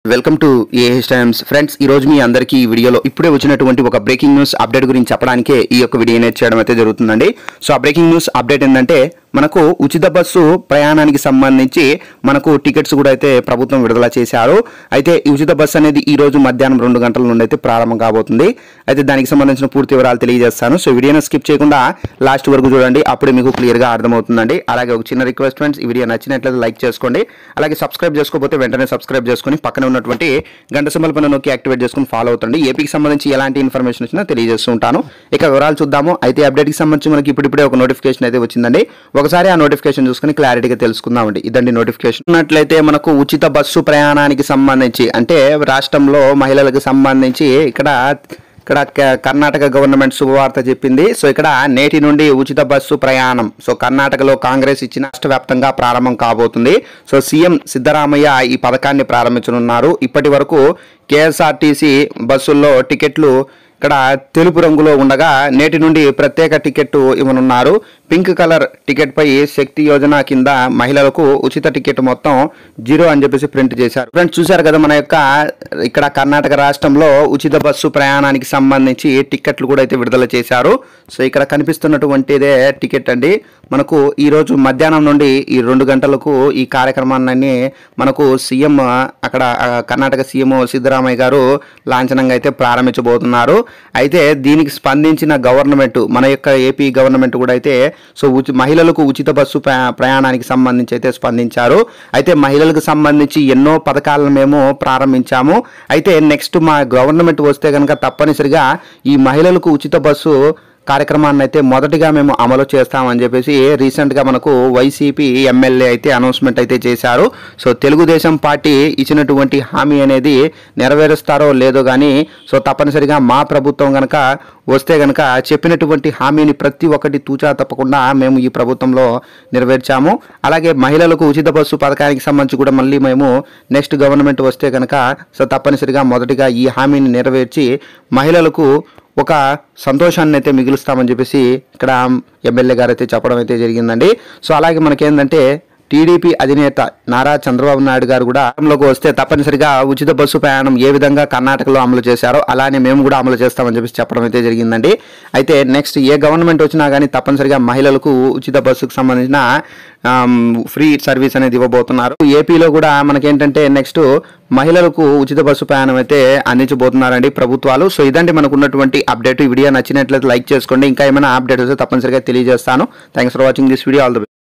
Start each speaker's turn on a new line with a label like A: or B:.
A: welcome to A H times friends ఈ రోజు మీ అందరికీ ఈ వీడియోలో ఇప్పుడే వచ్చినటువంటి ఒక బ్రేకింగ్ న్యూస్ అప్డేట్ గురించి చెప్పడానికే ఈ యొక్క వీడియో అనేది చేయడం అయితే జరుగుతుందండి సో ఆ బ్రేకింగ్ న్యూస్ అప్డేట్ ఏంటంటే మనకు ఉచిత బస్సు ప్రయాణానికి సంబంధించి మనకు టికెట్స్ కూడా అయితే ప్రభుత్వం విడుదల చేశారు అయితే ఈ ఉచిత బస్సు అనేది ఈ రోజు మధ్యాహ్నం రెండు గంటల నుండి అయితే ప్రారంభం కాబోతుంది అయితే దానికి సంబంధించిన పూర్తి వివరాలు తెలియజేస్తాను సో వీడియోని స్కిప్ చేయకుండా లాస్ట్ వరకు చూడండి అప్పుడే మీకు క్లియర్గా అర్థమవుతుందండి అలాగే ఒక చిన్న రిక్వెస్ట్ ఫ్రెండ్స్ ఈ వీడియో నచ్చినట్లయితే లైక్ చేసుకోండి అలాగే సబ్స్క్రైబ్ చేసుకోకపోతే వెంటనే సబ్స్క్రైబ్ చేసుకొని పక్కన ఉన్నటువంటి గంట సింబల్ పైన నొక్కి యాక్టివేట్ చేసుకుని ఫాలో అవుతండి ఏపీకి సంబంధించి ఎలాంటి ఇన్ఫర్మేషన్ వచ్చినా తెలియజేస్తూ ఉంటాను ఇక వివరాలు చూద్దాము అయితే అప్డేట్కి సంబంధించి మనకి ఇప్పుడిప్పుడే ఒక నోటిఫికేషన్ అయితే వచ్చిందండి ఒకసారి ఆ నోటిఫికేషన్ చూసుకుని క్లారిటీగా తెలుసుకుందామండి ఇదండి నోటిఫికేషన్ ఉన్నట్లయితే మనకు ఉచిత బస్సు ప్రయాణానికి సంబంధించి అంటే రాష్ట్రంలో మహిళలకు సంబంధించి ఇక్కడ ఇక్కడ క- కర్ణాటక గవర్నమెంట్ శుభవార్త చెప్పింది సో ఇక్కడ నేటి నుండి ఉచిత బస్సు ప్రయాణం సో కర్ణాటకలో కాంగ్రెస్ ఇచ్చిన రాష్ట్ర వ్యాప్తంగా ప్రారంభం కాబోతుంది సో సీఎం సిద్ధరామయ్య ఈ పథకాన్ని ప్రారంభించనున్నారు ఇప్పటి వరకు కేఎస్ఆర్టీసీ బస్సుల్లో టికెట్లు ఇక్కడ తెలుపు రంగులో ఉండగా నేటి నుండి ప్రత్యేక టికెట్ ఇవ్వనున్నారు పింక్ కలర్ టికెట్ పై శక్తి యోజన కింద మహిళలకు ఉచిత టికెట్ మొత్తం జీరో అని చెప్పేసి ప్రింట్ చేశారు ఫ్రెండ్స్ చూశారు కదా మన యొక్క ఇక్కడ కర్ణాటక రాష్ట్రంలో ఉచిత బస్సు ప్రయాణానికి సంబంధించి టికెట్లు కూడా అయితే విడుదల చేశారు సో ఇక్కడ కనిపిస్తున్నటువంటిదే టికెట్ అండి మనకు ఈ రోజు మధ్యాహ్నం నుండి ఈ రెండు గంటలకు ఈ కార్యక్రమాన్ని మనకు సీఎం అక్కడ ఆ, కర్ణాటక సీఎం సిద్ధరామయ్య గారు లాంఛనంగా అయితే ప్రారంభించబోతున్నారు అయితే దీనికి స్పందించిన గవర్నమెంట్ మన యొక్క ఏపీ గవర్నమెంట్ కూడా అయితే సో ఉచి మహిళలకు ఉచిత బస్సు ప్రయా- ప్రయాణానికి సంబంధించి అయితే స్పందించారు అయితే మహిళలకు సంబంధించి ఎన్నో పథకాలను మేము ప్రారంభించాము అయితే నెక్స్ట్ మా గవర్నమెంట్ వస్తే కనుక తప్పనిసరిగా ఈ మహిళలకు ఉచిత బస్సు కార్యక్రమాన్ని అయితే మొదటిగా మేము అమలు చేస్తామని చెప్పేసి రీసెంట్గా మనకు వైసీపీ ఎమ్మెల్యే అయితే అనౌన్స్మెంట్ అయితే చేశారు సో తెలుగుదేశం పార్టీ ఇచ్చినటువంటి హామీ అనేది నెరవేరుస్తారో లేదో కానీ సో తప్పనిసరిగా మా ప్రభుత్వం కనుక వస్తే కనుక చెప్పినటువంటి హామీని ప్రతి ఒక్కటి తూచా తప్పకుండా మేము ఈ ప్రభుత్వంలో నెరవేర్చాము అలాగే మహిళలకు ఉచిత బస్సు పథకానికి సంబంధించి కూడా మళ్ళీ మేము నెక్స్ట్ గవర్నమెంట్ వస్తే కనుక సో తప్పనిసరిగా మొదటిగా ఈ హామీని నెరవేర్చి మహిళలకు ఒక సంతోషాన్ని అయితే మిగులుస్తామని చెప్పేసి ఇక్కడ ఎమ్మెల్యే గారు అయితే చెప్పడం అయితే జరిగిందండి సో అలాగే మనకేందంటే టీడీపీ అధినేత నారా చంద్రబాబు నాయుడు గారు కూడా అమలులోకి వస్తే తప్పనిసరిగా ఉచిత బస్సు ప్రయాణం ఏ విధంగా కర్ణాటకలో అమలు చేశారో అలానే మేము కూడా అమలు చేస్తామని చెప్పేసి చెప్పడం అయితే జరిగిందండి అయితే నెక్స్ట్ ఏ గవర్నమెంట్ వచ్చినా కానీ తప్పనిసరిగా మహిళలకు ఉచిత బస్సుకు సంబంధించిన ఆమ్, ఫ్రీ సర్వీస్ అనేది ఇవ్వబోతున్నారు ఏపీలో కూడా మనకేంటంటే నెక్స్ట్ మహిళలకు ఉచిత బస్సు ప్రయాణం అయితే అందించబోతున్నారండి ప్రభుత్వాలు సో ఇదండి మనకు ఉన్నటువంటి అప్డేట్ ఈ వీడియో నచ్చినట్లయితే లైక్ చేసుకోండి ఇంకా ఏమైనా అప్డేట్ వస్తే తప్పనిసరిగా తెలియజేస్తాను thanks for watching this video all the